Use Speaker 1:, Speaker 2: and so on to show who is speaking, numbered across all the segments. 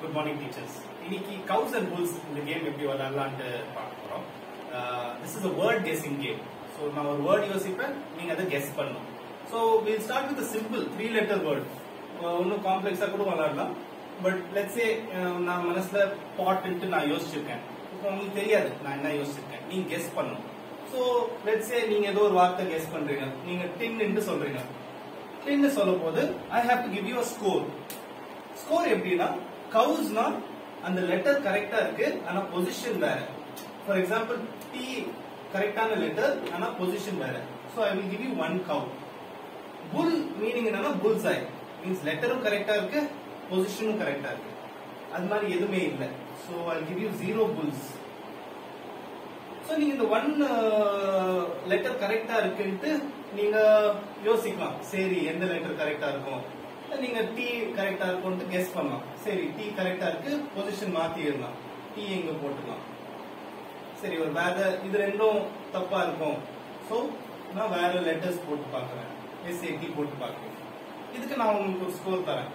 Speaker 1: Good morning teachers இன்னைக்கு cows and bulls இந்த game எப்படி விளையாடலான்ட்டு பார்க்க போறோம் this is a word guessing game so நான் ஒரு வேர்ட் யோசிப்பேன் நீங்க அதை கெஸ் பண்ணணும் so will start with simple three letter word ஒன்றும் காம்ப்ளெக்ஸா கூட விளையாடலாம் பட் லெட்ஸே நான் மனசுல பாட்டுன்ட்டு நான் யோசிச்சிருக்கேன் இப்போ உங்களுக்கு தெரியாது நான் என்ன யோசிச்சிருக்கேன் நீங்க கெஸ் பண்ணணும் ஸோ லெட்ஸே நீங்க ஏதோ ஒரு வார்த்தை கெஸ் பண்றீங்க நீங்க டின்னு சொல்றீங்க டின்னு சொல்லும் போது I have to give you a score score எப்படின்னா கவுஸ்னா அந்த லெட்டர் கரெக்டா இருக்கு ஆனா பொசிஷன் வேற ஃபார் எக்ஸாம்பிள் டி கரெக்டான லெட்டர் ஆனா பொசிஷன் வேற so I will give you one cow bull meaning என்னன்னா புல்ஸ் ஐ மீன்ஸ் லெட்டரும் கரெக்டா இருக்கு பொசிஷனும் கரெக்டா இருக்கு அது மாதிரி எதுவுமே இல்லை so I give you zero bulls so நீங்க இந்த ஒன் லெட்டர் கரெக்டா இருக்குன்ட்டு நீங்க யோசிக்கலாம் சரி எந்த லெட்டர் கரெக்டா இருக்கும் நீங்க டி கரெக்டா இருக்கும்னு கெஸ் பண்ணலாம் சரி டி கரெக்டா இருக்கு பொசிஷன் மாத்தி எழுதலாம் டி எங்க போட்டுக்கலாம் சரி ஒரு வேற இது ரெண்டும் தப்பா இருக்கும் சோ நான் வேற லெட்டர்ஸ் போட்டு பார்க்கறேன் எஸ் டி போட்டு பார்க்கறேன் இதுக்கு நான் உங்களுக்கு ஒரு ஸ்கோர் தரேன்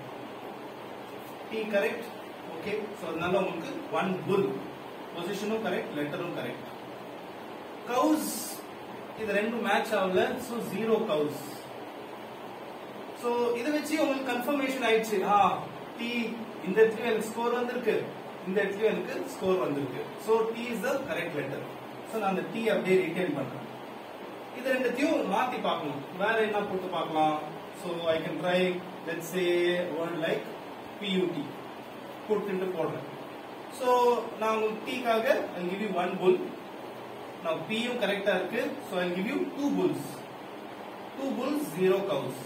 Speaker 1: டி கரெக்ட் ஓகே சோ அதனால உங்களுக்கு ஒன் புல் பொசிஷனும் கரெக்ட் லெட்டரும் கரெக்ட் கவுஸ் இது ரெண்டும் மேட்ச் ஆகல சோ ஜீரோ கவுஸ் சோ இதை வச்சு உங்களுக்கு கன்ஃபர்மேஷன் ஆயிடுச்சு ஆ டி இந்த இடத்துலயும் எனக்கு ஸ்கோர் வந்திருக்கு இந்த இடத்துலயும் எனக்கு ஸ்கோர் வந்திருக்கு so T is the correct letter so நான் அந்த டி அப்படியே ரிட்டைன் பண்றேன் இது ரெண்டுத்தையும் மாத்தி பார்க்கணும் வேற என்ன போட்டு பார்க்கலாம் so I can try let's say word like beauty போட்டுட்டு போடுறேன் சோ நான் உங்களுக்கு டீக்காக I give you one bull நான் பியும் கரெக்டா இருக்கு so I give you two bulls two bulls zero cows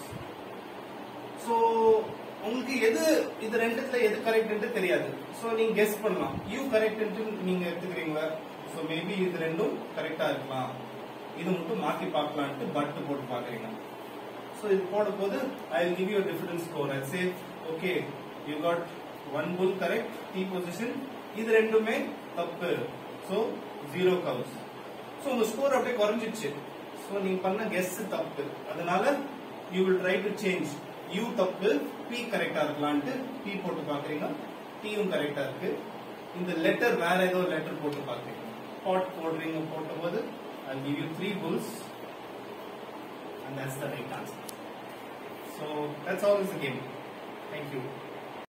Speaker 1: so உங்களுக்கு எது இது ரெண்டுத்துல எது கரெக்ட்னு தெரியாது சோ நீங்க கெஸ் பண்ணலாம் யூ கரெக்ட்னு நீங்க எடுத்துக்கிறீங்களா சோ மேபி இது ரெண்டும் கரெக்டா இருக்கலாம் இது மட்டும் மாத்தி பார்க்கலான்ட்டு பட் போட்டு பாக்குறீங்க சோ இது போட போது I will give you difference score I say okay you got one bull correct T position இது ரெண்டுமே தப்பு சோ ஜீரோ கவுஸ் சோ உங்க ஸ்கோர் அப்படியே குறைஞ்சிடுச்சு சோ நீங்க பண்ண கெஸ் தப்பு அதனால you will try to change you தப்பு பி கரெக்டா இருக்கலான்ட்டு பி போட்டு பாக்குறீங்க டியும் கரெக்டா இருக்கு இந்த லெட்டர் வேற ஏதோ லெட்டர் போட்டு பாக்குறீங்க பாட் போடுறீங்க போட்ட போது I give you three bulls and that's the right answer. So that's all is the game. Thank you.